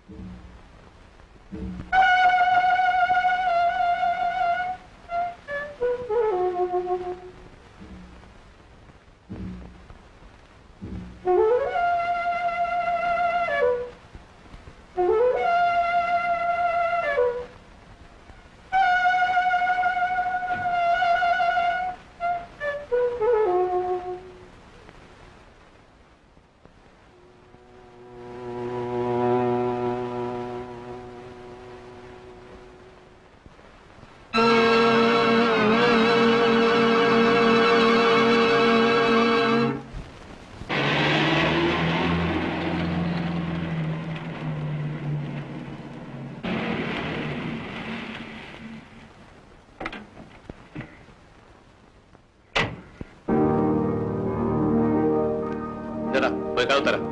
இந்தடா, போய் கதவு தர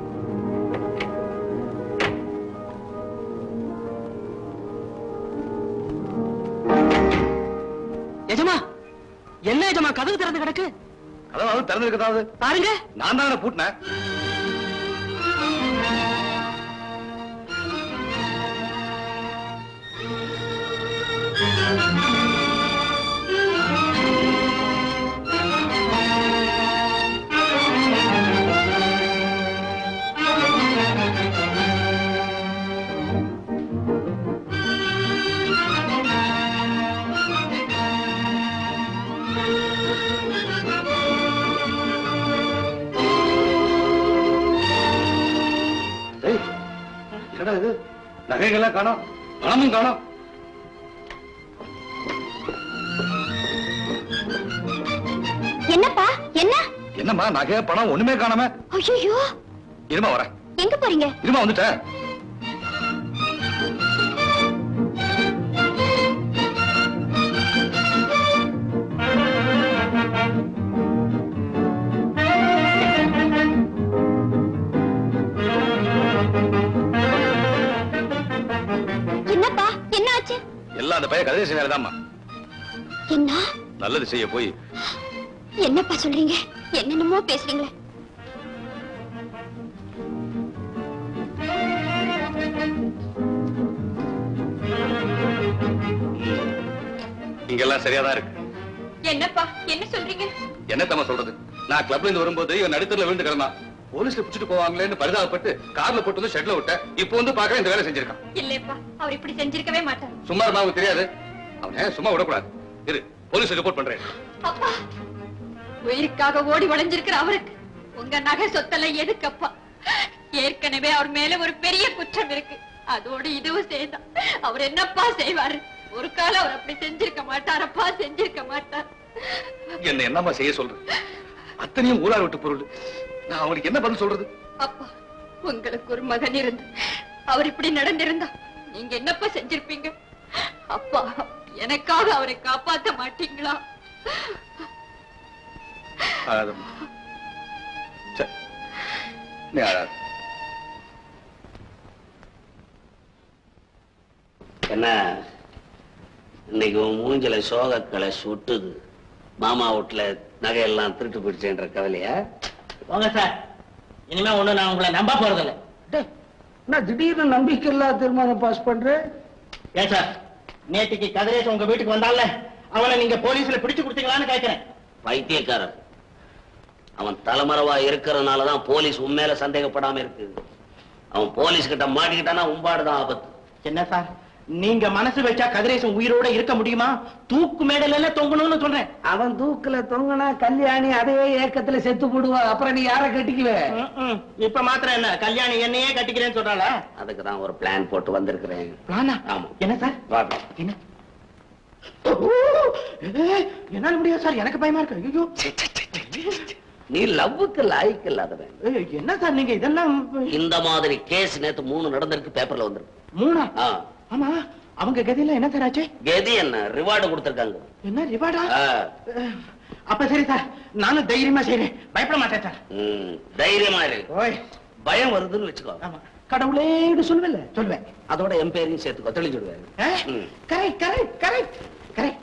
எஜமா என்ன எஜமா கதவு திறந்து கிடக்கு கதவாவது திறந்திருக்கதாவது பாருங்க நான் தானே பூட்டினேன் ஏய், என்னடா இது நகைகள்லாம் காணோம் பணமும் காணோம் என்னப்பா என்ன என்னம்மா நகை பணம் ஒண்ணுமே காணாம ஐயோ இருமா வரேன் எங்க போறீங்க இருமா வந்துட்டேன் என்னப்பா என்ன ஆச்சு எல்லாம் அந்த பையன் கதிரேசன் வேலைதாம்மா என்ன நல்லது செய்ய போய் என்னப்பா சொல்றீங்க என்னென்னமோ பேசுறீங்களே இங்கெல்லாம் சரியாதான் இருக்கு என்னப்பா என்ன சொல்றீங்க என்னத்தம்மா சொல்றது நான் கிளப்ல இருந்து வரும்போது இவன் நடுத்தர்ல விழுந்து கிடந்தான் போலீஸ்ல புடிச்சிட்டு போவாங்களேன்னு பரிதாபப்பட்டு கார்ல போட்டு வந்து ஷெட்ல விட்டேன் இப்போ வந்து பாக்குறேன் இந்த வேலை செஞ்சிருக்கான் இல்லப்பா அவர் இப்படி செஞ்சிருக்கவே மாட்டார் சும்மா இருந்தா அவனுக்கு தெரியாது அவனை சும்மா விடக்கூடாது இரு போலீஸ் ரிப்போர்ட் பண்றேன் அப்பா உயிருக்காக ஓடி வளைஞ்சிருக்கிற அவருக்கு உங்க நகை சொத்தெல்லாம் எதுக்கப்பா ஏற்கனவே அவர் மேல ஒரு பெரிய குற்றம் இருக்கு அதோடு இதுவும் சேர்ந்தா அவர் என்னப்பா செய்வாரு ஒரு காலம் அவர் அப்படி செஞ்சிருக்க மாட்டாரப்பா செஞ்சிருக்க மாட்டார் என்ன என்னம்மா செய்ய சொல்ற அத்தனையும் ஊழார் விட்டு பொருள் நான் அவனுக்கு என்ன பதில் சொல்றது அப்பா உங்களுக்கு ஒரு மகன் இருந்து அவர் இப்படி நடந்திருந்தா நீங்க என்னப்பா செஞ்சிருப்பீங்க அப்பா எனக்காக அவரை காப்பாத்த மாட்டீங்களா அழாதம்மா. சே, நீ அழாத என்ன இன்னைக்கு உன் மூஞ்சில சோகக்களை சுட்டுது மாமா வீட்டுல நகையெல்லாம் திருட்டு போயிடுச்சேன்ற கவலையா போங்க சார் இனிமே ஒண்ணு நான் உங்களை நம்ப போறதில்ல நான் திடீர்னு நம்பிக்கை இல்லாத தீர்மானம் பாஸ் பண்றேன் ஏன் சார் நேற்றுக்கு கதிரேசன் உங்க வீட்டுக்கு வந்தால அவனை நீங்க போலீஸ்ல பிடிச்சு கொடுத்தீங்களான்னு கேட்கிறேன் பைத்தியக்காரன் அவன் தலைமறைவா இருக்கிறதுனாலதான் போலீஸ் உண்மையில சந்தேகப்படாம இருக்கு அவன் போலீஸ் கிட்ட மாட்டிக்கிட்டானா உம்பாடுதான் ஆபத்து என்ன சார் நீங்க மனசு வச்சா கதிரேசன் உயிரோட இருக்க முடியுமா தூக்கு மேடல தொங்கணும்னு சொல்றேன் அவன் தூக்குல தொங்குனா கல்யாணி அதே ஏக்கத்துல செத்து போடுவா அப்புறம் நீ யார கட்டிக்குவே ம், ம். இப்ப மாத்திரம் என்ன கல்யாணி என்னையே கட்டிக்கிறேன்னு சொல்றாளா அதுக்கு தான் ஒரு பிளான் போட்டு வந்திருக்கிறேன் பிளானா ஆமா. என்ன சார் வாங்க. என்ன ஓ, ஏய், என்னால முடியாது சார் எனக்கு பயமா இருக்கு ஐயோ நீ லவ்வுக்கு லாய்க்கு இல்லாதவன் ஏய், என்ன சார் நீங்க இதெல்லாம் இந்த மாதிரி கேஸ் நேத்து மூணு நடந்திருக்கு பேப்பர்ல வந்திருக்கு மூணா ஆ. ஆமா அவங்க கதையில என்ன சார் ஆச்சு கெதி என்ன ரிவார்டு கொடுத்திருக்காங்க என்ன ரிவார்டா ஆ. அப்ப சரி சார் நானும் தைரியமா செய்றேன் பயப்பட மாட்டேன் சார் ம், தைரியமா இரு ஓய் பயம் வருதுன்னு வச்சுக்கோ ஆமா கடவுளே சொல்லுவேன்ல சொல்லுவேன் அதோட என் பேரையும் சேர்த்துக்கோ தெளிஞ்சுடுவேன் ம். Correct correct correct correct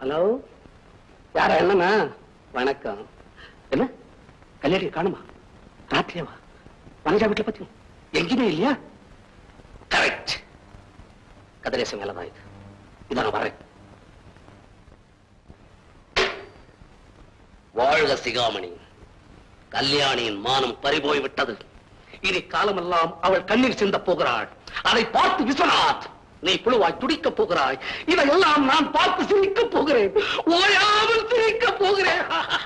hello யாரா என்னண்ணா வணக்கம் என்ன கல்யாணி காணுமா ராத்திரியவா வனஜா வீட்டுல பத்தி எங்கேயுமே இல்லையா கரெக்ட் கதிரேசன் வேலைதான் இது இதை நான் வரேன் வாழ்க சிகாமணி கல்யாணியின் மானம் பறிபோய் விட்டது இனி காலமெல்லாம் அவள் கண்ணீர் சிந்த போகிறாள் அதை பார்த்து விஸ்வநாத் நீ புழுவாய் துடிக்கப் போகிறாய் இதையெல்லாம் நான் பார்த்து சிரிக்கப் போகிறேன் ஓயாமல் சிரிக்கப் போகிறேன்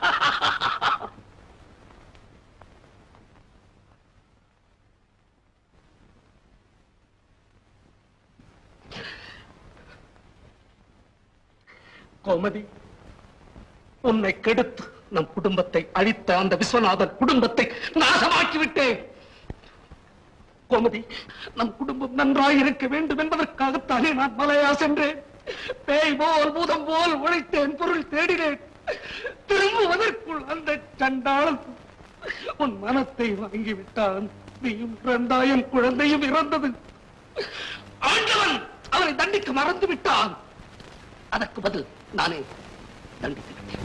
கோமதி உன்னை கெடுத்து நம் குடும்பத்தை அழித்த அந்த விஸ்வநாதன் குடும்பத்தை நாசமாக்கி விட்டேன் கோமதி நம் குடும்பம் நன்றாய் இருக்க வேண்டும் என்பதற்காகத்தானே நான் மலையா சென்றேன் பேய் போல் பூதம் போல் உழைத்தேன் பொருள் தேடினேன் திரும்புவதற்குள் அந்த சண்டாளன் உன் மனத்தை வாங்கி விட்டான் நீயும் இறந்தாயும் குழந்தையும் இறந்தது ஆண்டவன் அவனை தண்டிக்க மறந்து விட்டான் அதற்கு பதில் நானே தண்டித்து விட்டேன்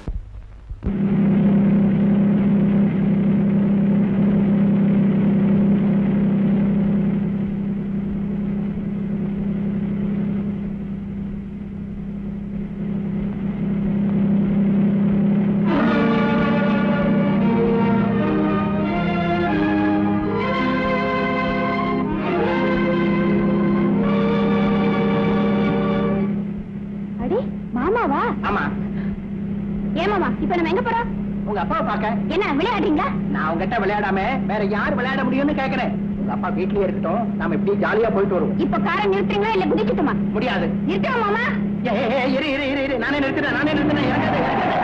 அடி மாமாவா ஆமா ஏன் மாமா இப்ப நம்ம எங்க போறோம் உங்க அப்பாவை பார்க்க என்ன விளையாடுறீங்களா நான் உங்ககிட்ட விளையாடாம வேற யார் விளையாட முடியும்னு கேக்குறேன் உங்க அப்பா வீட்லயே இருக்கட்டும் நாம இப்படி ஜாலியா போயிட்டு வருவோம் இப்ப காரை நிறுத்துறீங்களா இல்ல குதிச்சுட்டுமா முடியாது நிறுத்துமா மாமா ஏய், ஏய், ஏய், இரு இரு இரு இரு நானே நிறுத்துறேன் நானே நிறுத்துறேன் இறங்காத, இறங்காத.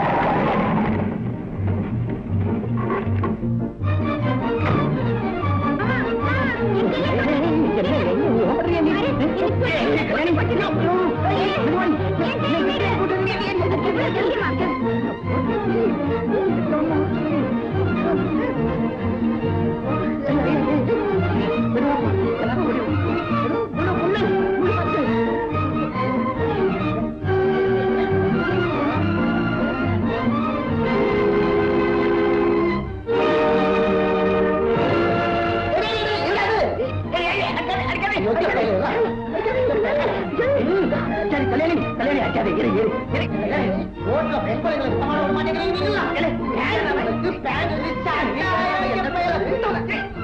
சரி, கல்யாணி, கல்யாணி, அடிக்காத, இரு, இரு, இரு. கல்யாணி, ரோட்ல பெண் பிள்ளைங்களுக்கு சமாளம் பண்ண மாட்டேங்கிறீங்களா? இல்லை, ஏன் நமக்கு பேண்ட் ரிச்சா இருக்கா? என் பையனை விட்டுல.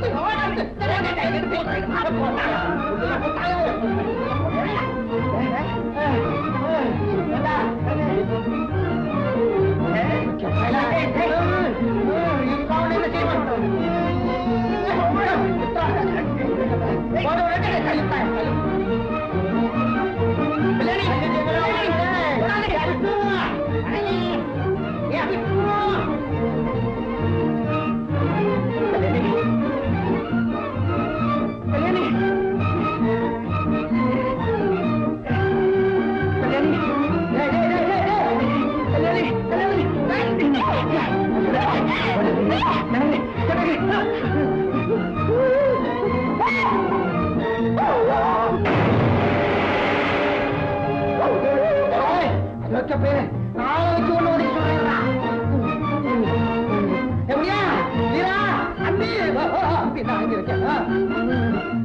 எப்படியா வீரா அண்ணி அப்படி நான் இங்க இருக்கேன்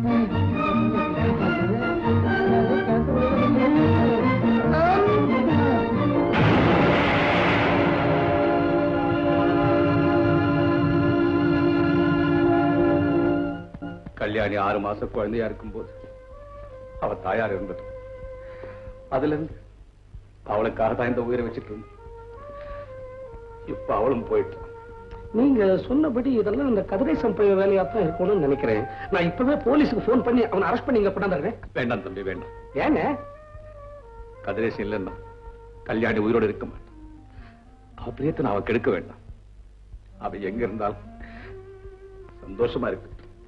கல்யாணி ஆறு மாச குழந்தையா இருக்கும்போது அவ தாயார் இருந்தது அதுல இருந்து அவளுக்காக தான் இந்த உயிரை வச்சுட்டு இருந்தேன் இப்ப அவளும் போயிட்டு நீங்க சொன்னபடி இதெல்லாம் இந்த கதிரேசன் பையன் வேலையா தான் இருக்கணும்னு நினைக்கிறேன் நான் இப்பவே போலீஸுக்கு போன் பண்ணி அவனை அரெஸ்ட் பண்ணி இங்க கொண்டாந்துறேன் வேண்டாம் தம்பி வேண்டாம் ஏங்க கதிரேசன் இல்லைன்னா கல்யாணி உயிரோடு இருக்க மாட்டான் அவ பிரியத்தை நான் அவ கெடுக்க வேண்டாம் அவ எங்க இருந்தாலும் சந்தோஷமா இருக்கு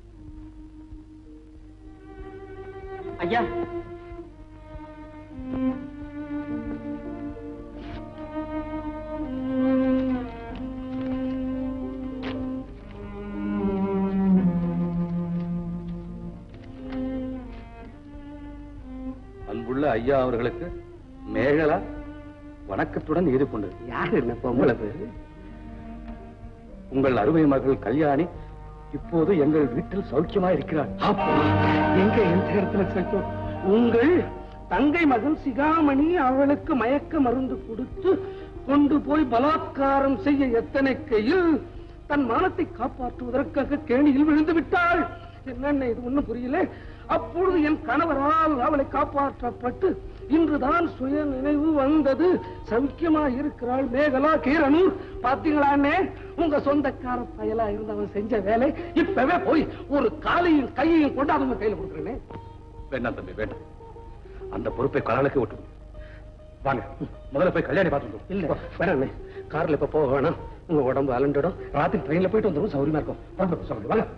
ஐயா அன்புள்ள ஐயா அவர்களுக்கு மேகலா வணக்கத்துடன் எது கொண்டது யாரு என்ன பொம்பளை பேரு உங்கள் அருமை மகள் கல்யாணி இப்போது எங்கள் வீட்டில் சௌக்கியமா இருக்கிறார் அப்பா, எங்க எந்த இடத்துல சத்தம் உங்கள் தங்கை மகன் சிகாமணி அவளுக்கு மயக்க மருந்து கொடுத்து கொண்டு போய் பலாத்காரம் செய்ய எத்தனைக்கையில் தன் மானத்தை காப்பாற்றுவதற்காக கேணியில் விழுந்து விட்டாள் என்னென்ன இது ஒண்ணும் புரியல அப்பொழுது என் கணவரால் அவளை காப்பாற்றப்பட்டு இன்றுதான் சுய நினைவு வந்தது சௌக்கியமா இருக்கிறாள் மேகலா கீரனூர் பாத்தீங்களா அண்ணே உங்க சொந்தக்கார பயலா இருந்தவன் செஞ்ச வேலை இப்பவே போய் ஒரு காலையும் கையையும் கொண்டு அவங்க கையில கொடுக்குறேனே வேண்டாம் தம்பி வேண்டாம் அந்த பொறுப்பை கலாலுக்கு விட்டு வாங்க முதல்ல போய் கல்யாணி பார்த்துட்டு இல்ல வேணாண்ணே கார்ல இப்ப போக வேணாம் உங்க உடம்பு அலண்டிடும் ராத்திரி ட்ரெயின்ல போயிட்டு வந்துடும் சௌரியமா இருக்கும் வாங்க, சௌரி, வாங்க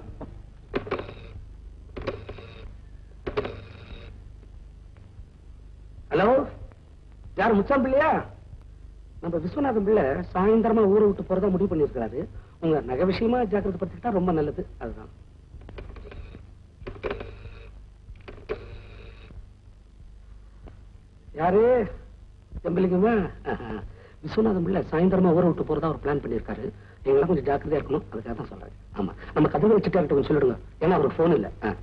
ஹலோ யார் முச்சாம் பிள்ளையா நம்ம விஸ்வநாதன் பிள்ளை சாயந்தரமா ஊரை விட்டு போறதா முடிவு பண்ணிருக்காரு உங்க நகை விஷயமா ஜாக்கிரதை படுத்திக்கிட்டா ரொம்ப நல்லது அதுதான் யாரு எம்பலிங்கம்மா விஸ்வநாதன் பிள்ளை சாயந்தரமா ஊரை விட்டு போறதா ஒரு பிளான் பண்ணிருக்காரு எங்களாம் கொஞ்சம் ஜாக்கிரதையா இருக்கணும் அதுக்காக தான் சொல்றேன் ஆமா நம்ம கதவை வச்சுட்டு கொஞ்சம் சொல்லிடுங்க ஏன்னா அவருக்கு போன் இல்ல ஆ.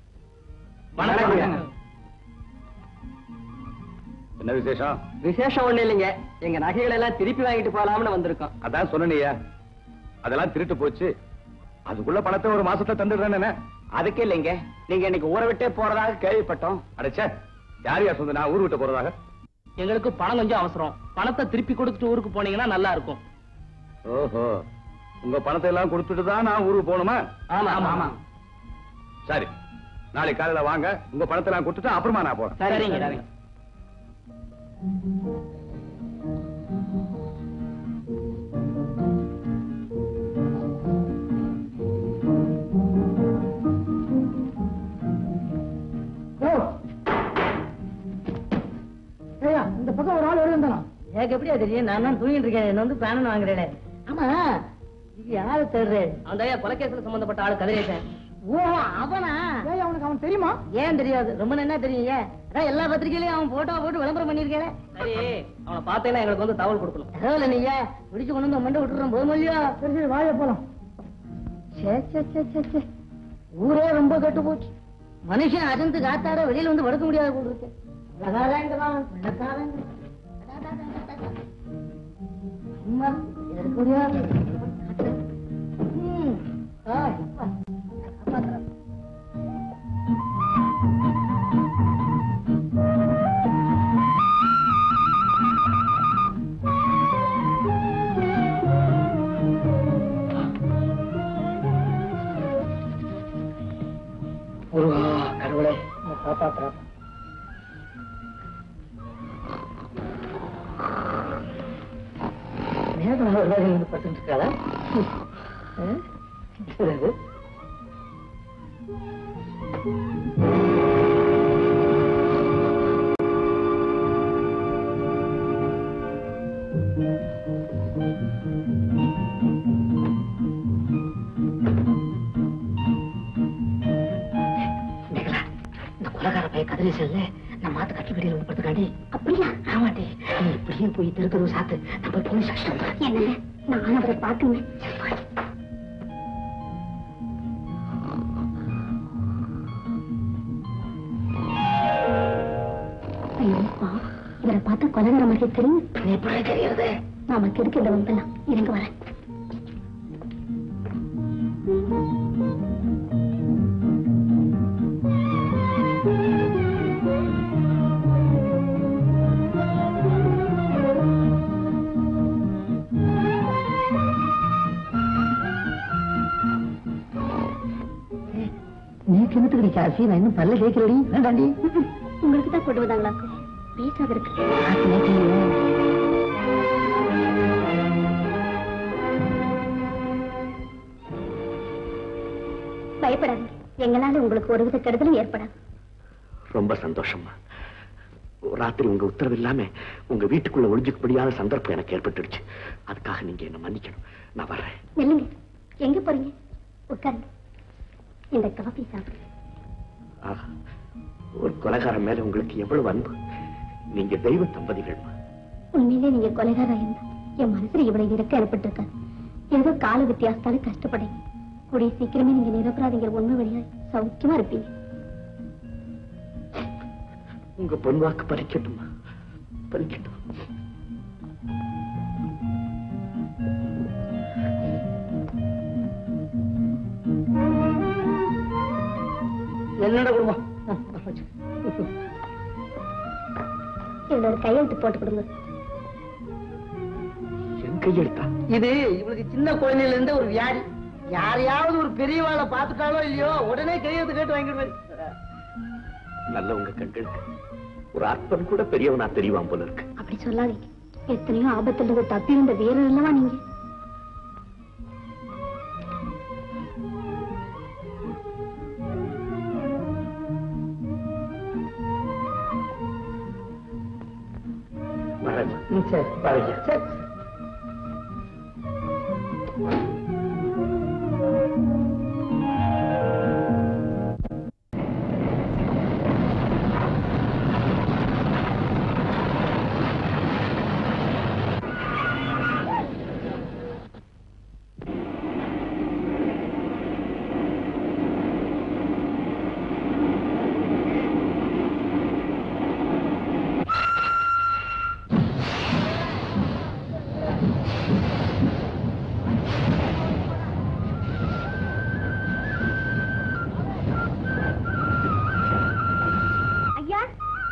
என்ன விசேஷம் விசேஷம் ஒண்ணு இல்லைங்க எங்க நகைகளை எல்லாம் திருப்பி வாங்கிட்டு போலாம்னு வந்திருக்கோம் அதான் சொன்னனியா அதெல்லாம் திருட்டு போச்சு அதுக்குள்ள பணத்தை ஒரு மாசத்தை தந்துடுறேன்னு அதுக்கு இல்லைங்க நீங்க இன்னைக்கு ஊரை விட்டே போறதாக கேள்விப்பட்டோம் அடைச்சே யார் யார் சொந்த நான் ஊர் விட்டு போறதாக எங்களுக்கு பணம் கொஞ்சம் அவசரம் பணத்தை திருப்பி கொடுத்துட்டு ஊருக்கு போனீங்கன்னா நல்லா இருக்கும் ஓஹோ உங்க பணத்தை எல்லாம் கொடுத்துட்டு தான் நான் ஊருக்கு போகணுமா ஆமா ஆமா சரி நாளைக்கு காலையில வாங்க உங்க பணத்தை எல்லாம் கொடுத்துட்டு அப்புறமா நான் போறேன் சரிங்க சரிங்க இந்த பக்கம் ஒரு ஆள் வருந்தானா எனக்கு எப்படியா தெரியும் நான் தான் தூங்கிட்டு இருக்கேன் என்ன வந்து பேனன் வாங்குறேன் ஆமா இது யாரு தேடுற அந்த கொலைகேசில் சம்பந்தப்பட்ட ஆள் கதிரேசன் ஓ அவனா ஏய் அவனுக்கு அவன் தெரியுமா ஏன் தெரியாது ரொம்ப என்ன தெரியும் ஏன் அதான் எல்லா பத்திரிகையிலயும் அவன் போட்டோ போட்டு விளம்பரம் பண்ணிருக்கேன் சரி அவனை பார்த்தேன்னா எங்களுக்கு வந்து தகவல் கொடுக்கணும் பரவாயில்ல நீங்க பிடிச்சு கொண்டு வந்து மண்டை விட்டுறோம் போதும் இல்லையா சரி சரி வாய போலாம் சே சே சே சே சே ஊரே ரொம்ப கெட்டு போச்சு மனுஷன் அஜந்து காத்தாட வெளியில வந்து படுக்க முடியாது போல இருக்கு உள்ளகாரங்கிறான், உள்ளகாரங்கிறான். அடா, அடா, அடா, அடா, அடா. சும்மா இருக்க முடியாது. ம். ஆ, இப்ப. காப்பாத்துறேன். முருகா கடவுளே என்னை காப்பாத்துறேன் மேகலா ஒரு வேலையில வந்து படுத்துட்டு இருக்காளா? ஆ? சரி, அது. மேகலா, இந்த கொலகார பைய கதிரேசல்ல நம்ம மாத்து கட்டி வெளியில வந்து படுத்துக்காண்டி அப்படியா ஆமாண்டி நீ இப்படியே போய் திருத்தரும் சாத்து நம்ம போலீஸ் கஷ்டம் என்னங்க நான் அவரை பார்க்கணும் ஐயோ பாவம். இவரை பார்த்தா கொலகார மாதிரி தெரியும் நீ எப்படி தெரியுது நாம கிடைக்கிற வம்பெல்லாம் இருங்க வரேன் நீ கிணத்துக்கு காசி நான் இன்னும் பல்ல கேட்கிறடி வேண்டாண்டி உங்களுக்கு தான் கொண்டு வந்தாங்களாக்கும் பேசாத இருக்கு பயப்படாதீங்க எங்களால உங்களுக்கு ஒருவித கெடுதலும் ஏற்படாது ரொம்ப சந்தோஷமா ராத்திரி உங்க உத்தரவு இல்லாம உங்க வீட்டுக்குள்ள ஒளிஞ்சுக்க முடியாத சந்தர்ப்பம் எனக்கு ஏற்பட்டுடுச்சு அதுக்காக நீங்க என்ன மன்னிக்கணும் நான் வர்றேன் நில்லுங்க எங்க போறீங்க உட்காருங்க இந்த காபி சாப்பிடுங்க ஆஹா, ஒரு கொலைகாரன் மேல உங்களுக்கு எவ்வளவு அன்பு நீங்க தெய்வ தம்பதிகள்மா உண்மையிலே நீங்க கொலைகாரா இருந்தா என் மனசுல இவ்வளவு இறக்க ஏற்பட்டிருக்காது ஏதோ கால வித்தியாசத்தால கஷ்டப்படுங்க கூடிய சீக்கிரமே நீங்க நிரபராதிங்கிற உண்மை வழியா சௌக்கியமா இருப்பீங்க உங்க பொன்வாக்கு பறிக்கட்டுமா பறிக்கட்டும் என்னோட குடும்பம் இதுல ஒரு கையெழுத்து போட்டு கொடுங்க என் கையெழுத்தா இது இவளுக்கு சின்ன குழந்தையில இருந்து ஒரு வியாதி யாரையாவது ஒரு பெரியவாளை பார்த்துட்டாலோ இல்லையோ உடனே கையெழுத்து கேட்டு வாங்கிடுவேன் நல்ல உங்க கண்களுக்கு ஒரு அற்பன் கூட பெரியவனா தெரியவான் போல இருக்கு அப்படி சொல்லாதீங்க எத்தனையோ ஆபத்துல இருந்து தப்பி வந்த வீரர் அல்லவா நீங்க வரேன் ம், சரி வரேன் சரி ஐயா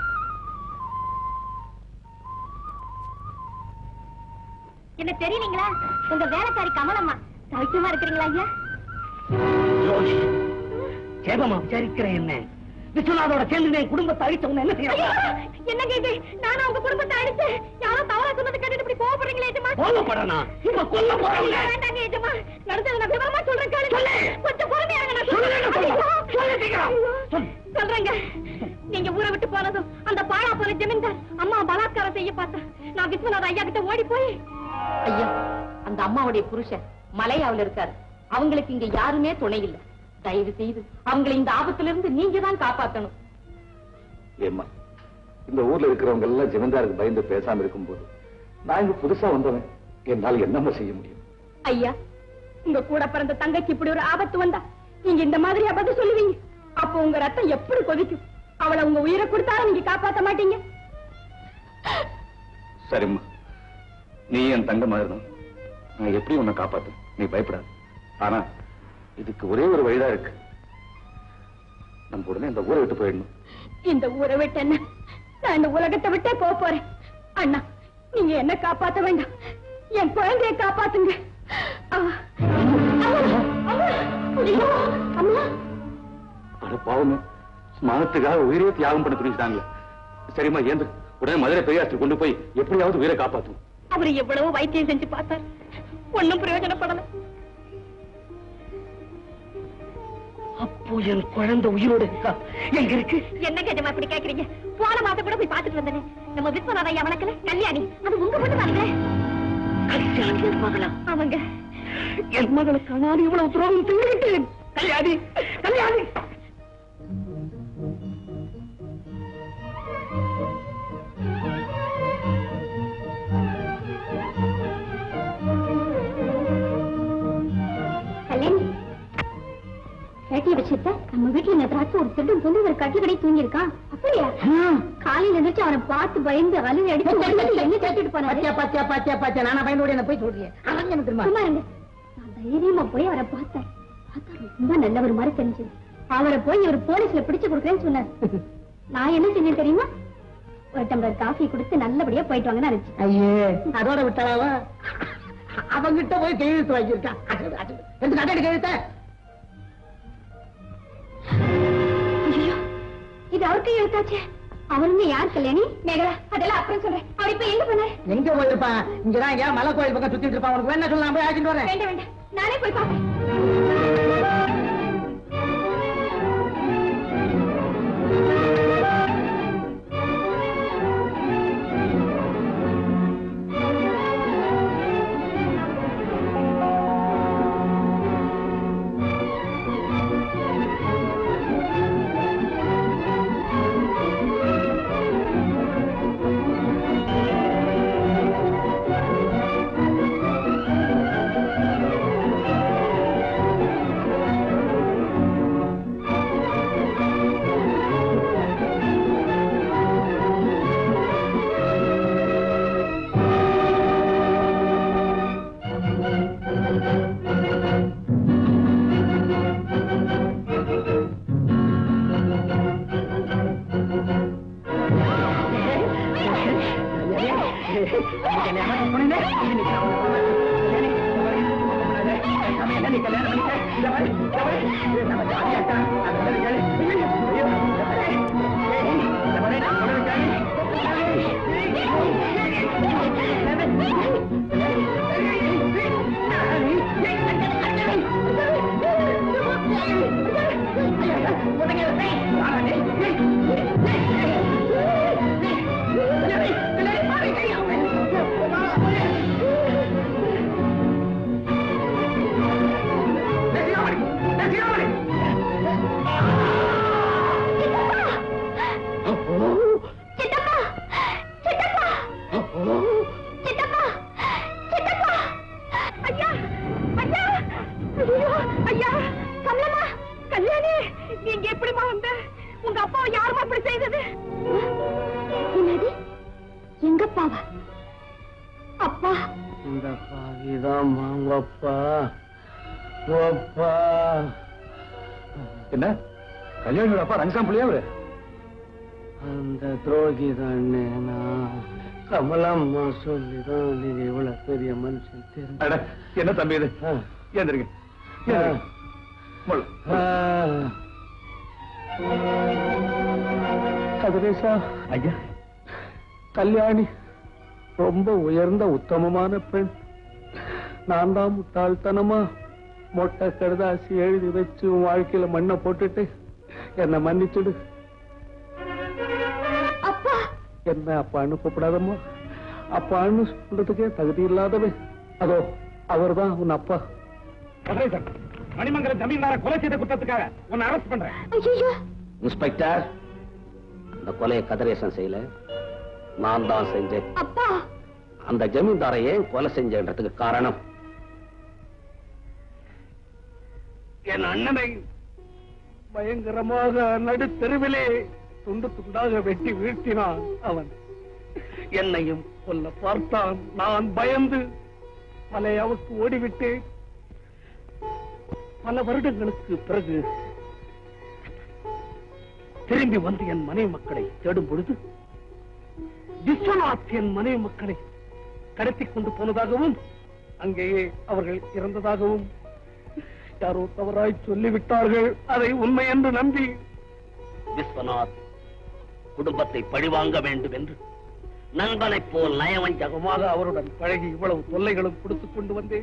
என்ன தெரியலீங்களா உங்க வேலைக்காரி கமலம்மா சௌக்கியமா இருக்கிறீங்களா ஐயா ஜோஷ் சேபமா விசாரிக்கிறேன் என்ன விஸ்வநாதோட சேர்ந்து என் குடும்பத்தை அழிச்சவன என்ன ஐயோ, செய்யலாம் என்னங்க இது நானும் உங்க குடும்பத்தை அடிச்சு யாரோ தவறா சொன்னது கேட்டுட்டு இப்படி கோவப்படுறீங்களே எஜமா கோவப்படனா இப்ப கொல்ல போறவங்க வேண்டாங்க எஜமா நடந்தது நான் விவரமா சொல்றேன் கேளுங்க சொல்லு. கொஞ்சம் பொறுமையா இருங்க நான் சொல்லு, என்ன சொல்றேன் சொல்லு? ஐயோ. சொல்லு, சீக்கிரம். ஐயோ. சொல்லு. சொல்றேங்க நீங்க ஊரை விட்டு போனதும் அந்த பாழா போன ஜமீன்தார் அம்மா பலாத்காரம் செய்ய பார்த்தா நான் விஸ்வநாத ஐயா கிட்ட ஓடி போய் ஐயா அந்த அம்மாவுடைய புருஷன் மலையாவுல இருக்காரு அவங்களுக்கு இங்க யாருமே துணை இல்ல தயவு செய்து அவங்களை இந்த ஆபத்துல இருந்து நீங்க தான் காப்பாத்தணும் ஏம்மா இந்த ஊர்ல இருக்கிறவங்க எல்லாம் ஜமீன்தாருக்கு பயந்து பேசாம இருக்கும்போது நான் இங்க புதுசா வந்தவன் என்னால என்னம்மா செய்ய முடியும் ஐயா உங்க கூட பிறந்த தங்கச்சி இப்படி ஒரு ஆபத்து வந்தா நீங்க இந்த மாதிரியா பதில் சொல்லுவீங்க அப்போ உங்க ரத்தம் எப்படி கொதிக்கும் அவளை உங்க உயிரை கொடுத்தாலும் நீங்க காப்பாத்த மாட்டீங்க சரிம்மா நீ என் தங்கமா இருந்தா நான் எப்படி உன்னை காப்பாத்து நீ பயப்படாத ஆனா இதுக்கு ஒரே ஒரு வழிதான் இருக்கு நம்ம உடனே இந்த ஊரை விட்டு போயிடணும் இந்த ஊரை விட்டு என்ன நான் இந்த உலகத்தை விட்டே போக போறேன் அண்ணா நீங்க என்ன காப்பாத்த வேண்டாம் என் குழந்தைய காப்பாத்துங்க ஆ. அம்மா, அம்மா, ஐயோ, அம்மா அட பாவமே மனத்துக்காக உயிரே தியாகம் பண்ண துணிச்சிட்டாங்களே சரிம்மா ஏந்து உடனே மதுரை பெரியாஸ்திரி கொண்டு போய் எப்படியாவது உயிரை காப்பாத்தும் அவர் எவ்வளவு வைத்தியம் செஞ்சு பார்த்தார் ஒண்ணும் பிரயோஜனப்படல அப்போ என் குழந்தை உயிரோடு இருக்கா எங்க இருக்கு என்ன கேஜமா இப்படி கேக்குறீங்க போன மாசம் கூட போய் பாத்துட்டு வந்தேனே நம்ம விஸ்வநாத ஐயா வணக்கல கல்யாணி அது உங்க பொண்ணு தானுங்களே கல்யாணி என் மகளா அவங்க என் மகளுக்கு நான் இவ்வளவு துரோகம் செய்துவிட்டேன் கல்யாணி கல்யாணி கல்யாணி கேட்டிய விஷயத்த நம்ம வீட்டுல நேற்றாச்சும் ஒரு திருடன் வந்து ஒரு கட்டி கடை தூங்கி இருக்கான் அப்படியா காலையில இருந்துச்சு அவனை பார்த்து பயந்து அழுது அடிச்சு ஓடி என்ன கேட்டுட்டு போனாரு பாத்தியா பாத்தியா பாத்தியா பாத்தியா நானா பயந்தோடி என்ன போய் சொல்றீங்க அதான் எனக்கு தெரியுமா சும்மா இருங்க நான் தைரியமா போய் அவரை பார்த்தேன் பார்த்தா ரொம்ப நல்லவர் மாதிரி தெரிஞ்சது அவரை போய் இவர் போலீஸ்ல பிடிச்சு கொடுக்குறேன்னு சொன்னார் நான் என்ன செஞ்சேன் தெரியுமா ஒரு டம்ளர் காஃபி கொடுத்து நல்லபடியா போயிட்டு வாங்கன்னு நினைச்சேன் ஐயே அதோட விட்டாளாவா அவங்கிட்ட போய் கையெழுத்து வாங்கியிருக்கான் எடுத்து கட்டாடி கையெழுத்த ஐயோ இது அவருக்கு எழுத்தாச்சே அவருங்க யார் கல்யாணி மேகலா அதெல்லாம் அப்புறம் சொல்றேன் அவர் இப்ப எங்க போனார் எங்க போயிருப்பான் இங்கதான் எங்கேயா மலை கோயில் பக்கம் சுத்திட்டு இருப்பான் உனக்கு வேணா சொல்லலாம் போய் ஆக்கிட்டு வரேன் வேண்டாம் வேண்டாம் நானே போய் பார்ப்பேன் என்னை அமர்த்தி போனேனே, இன்னைக்கு நான் உன்னை கல்யாணம் பண்ணிக்கிறேன். இந்த மாதிரி சும்மா பண்ணாத. என் சமையலை நீ கல்யாணம் பண்ணிக்க. இந்த மாதிரி, இந்த மாதிரி. இது நம்ம ஜாலியா இருக்கா? நான் சொல்றது கேளு. ஐயோ, ஐயோ, இந்த மாதிரி. ஏய், இந்த மாதிரி நான் சொல்றது கேளு. சித்தப்பா சித்தப்பா சித்தப்பா சித்தப்பா ஐயா ஐயா ஐயோ ஐயா கமலம்மா கல்யாணி நீங்க எப்படிமா வந்த உங்க அப்பா யாருமா அப்படி செய்தது என்னது எங்க அப்பாவா அப்பா இந்த பாவிதான் மாங்கப்பா ஓப்பா என்ன கல்யாணியோட அப்பா ரங்கசாமி பிள்ளையா அவரு அந்த துரோகி தானே நான் கமலம்மா சொல்லிதான் நீங்க இவ்வளவு பெரிய மனுஷன் தெரிஞ்சு அட, என்ன தம்பி இது ஏந்திருங்க ஏந்திருங்க. முள். கதிரேசா ஐயா கல்யாணி ரொம்ப உயர்ந்த உத்தமமான பெண் நான் தான் முட்டாள்தனமா மொட்டை கடுதாசி எழுதி வச்சு உன் வாழ்க்கையில மண்ணை போட்டுட்டு என்னை மன்னிச்சுடு அப்பா என்ன அப்பான்னு கூப்பிடாதம்மா அப்பான்னு சொல்றதுக்கே தகுதி இல்லாதவன் அதோ அவர்தான் உன் அப்பா கதிரேசன் மணிமங்கலம் ஜமீன்தார கொலை செய்த குற்றத்துக்காக உன்னை அரெஸ்ட் பண்றேன் ஐயோ இன்ஸ்பெக்டர் இந்த கொலையை கதிரேசன் செய்யல நான் தான் செஞ்சேன் அப்பா அந்த ஜமீன்தாரை ஏன் கொலை செஞ்சன்றதுக்கு காரணம் என் அண்ணனை பயங்கரமாக நடுத்தெருவிலே துண்டு துண்டாக வெட்டி வீழ்த்தினான் அவன் என்னையும் கொல்ல பார்த்தான் நான் பயந்து மலையாவுக்கு ஓடிவிட்டேன் பல வருடங்களுக்கு பிறகு திரும்பி வந்து என் மனைவி மக்களை தேடும் பொழுது விஸ்வநாத் என் மனைவி மக்களை கடத்திக் கொண்டு போனதாகவும் அங்கேயே அவர்கள் இறந்ததாகவும் யாரோ தவறாய் சொல்லிவிட்டார்கள் அதை உண்மை என்று நம்பி விஸ்வநாத் குடும்பத்தை பழிவாங்க வேண்டும் என்று நண்பனைப் போல் நயவஞ்சகமாக நயவஞ்சகமாக அவருடன் பழகி இவ்வளவு தொல்லைகளும் கொடுத்துக் கொண்டு வந்தேன்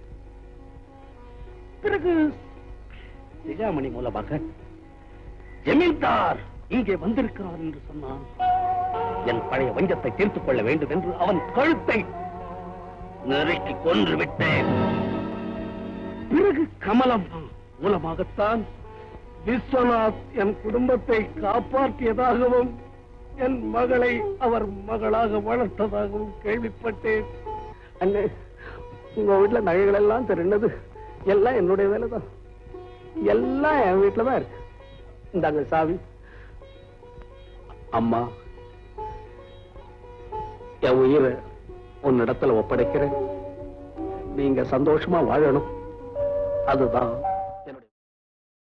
பிறகு சிகாமணி மூலமாக ஜமீன்தார் இங்கே வந்திருக்கிறார் என்று சொன்னான் என் பழைய வஞ்சத்தை தீர்த்துக் கொள்ள வேண்டும் என்று அவன் கழுத்தை நெருக்கி கொன்று விட்டேன் பிறகு கமலம் மூலமாகத்தான் விஸ்வநாத் என் குடும்பத்தை காப்பாற்றியதாகவும் என் மகளை அவர் மகளாக வளர்த்ததாகவும் கேள்விப்பட்டேன் அண்ணே உங்க வீட்டுல நகைகள் எல்லாம் திருநது எல்லாம் என்னுடைய வேலை தான் எல்லாம் என் வீட்டுல தான் இருக்கு இந்தாங்க சாவி அம்மா என் உயிரை உன்னிடத்துல ஒப்படைக்கிறேன் நீங்க சந்தோஷமா வாழணும் அதுதான்